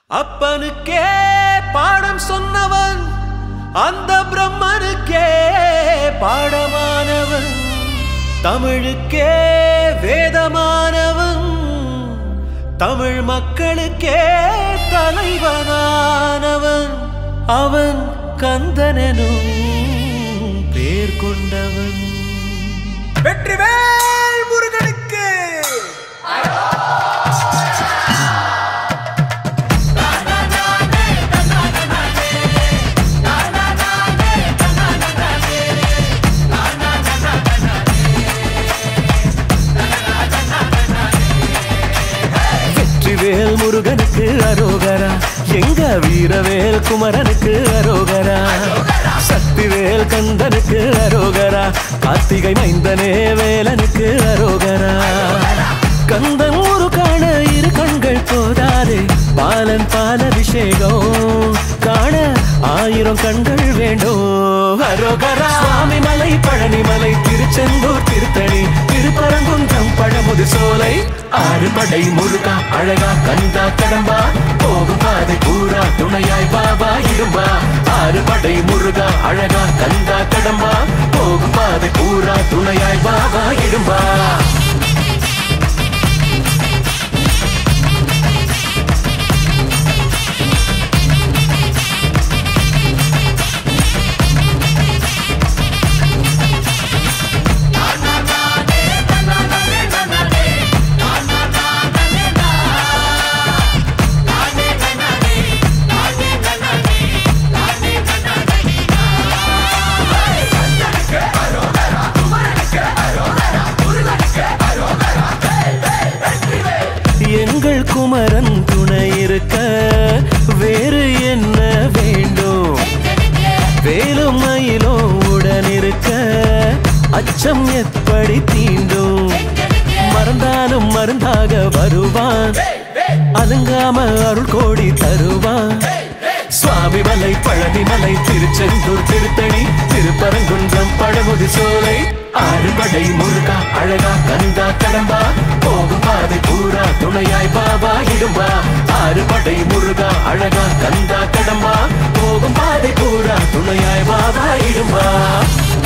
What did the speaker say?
அப்பனுக்கே பாடம் சொன்னவன் அந்த பிரம்மனுக்கே பாடமானவன் தமிழுக்கே வேதமானவன் தமிழ் மக்களுக்கே தலைவனானவன் அவன் கந்தனனும் பேர் கொண்டவன் வெற்றிவேல் முருகனுக்கு வெற்றிவேல் முருகனுக்கு அரோகரா எங்க வீரவேல் குமரனுக்கு அரோகரா சக்திவேல் கந்தனுக்கு அரோகரா கார்த்திகை மைந்தனே வேலனுக்கு அரோகரா கந்தன் ஒரு காண இரு கண்கள் போதாதே பாலன் பால அபிஷேகம் காண ஆயிரம் கண்கள் வேண்டும் அரோகரா சுவாமி மலை பழனி மலை திருச்செந்தூர் திருத்தணி திருப்பரங்குன்றம் பழமுது சோலை ஆறு படை முருகா அழகா கந்தா கடம்பா போகும் பாதை பூரா துணையாய் பாபா இரும்பா ஆறு படை முருகா அழகா கந்தா கடம்பா போகும் பாதை பூரா துணையாய் பாபா இரும்பா எங்கள் குமரன் துணை இருக்க வேறு என்ன வேண்டும் வேலும் மயிலும் உடன் இருக்க அச்சம் எப்படி தீண்டும் மறந்தாலும் மருந்தாக வருவான் அலங்காம அருள் கோடி தருவான் சுவாமி மலை பழனி மலை திருச்செந்தூர் திருத்தணி திருப்பரங்குன்றம் பழமுதி சோலை ஆறுபடை முருகா அழகா கந்தா கடம்பா போகும் பாதை பூரா துணையாய் பாபா இடும்பா ஆறுபடை முருகா அழகா கந்தா கடம்பா போகும் பாதை பூரா துணையாய் பாபா இடும்பா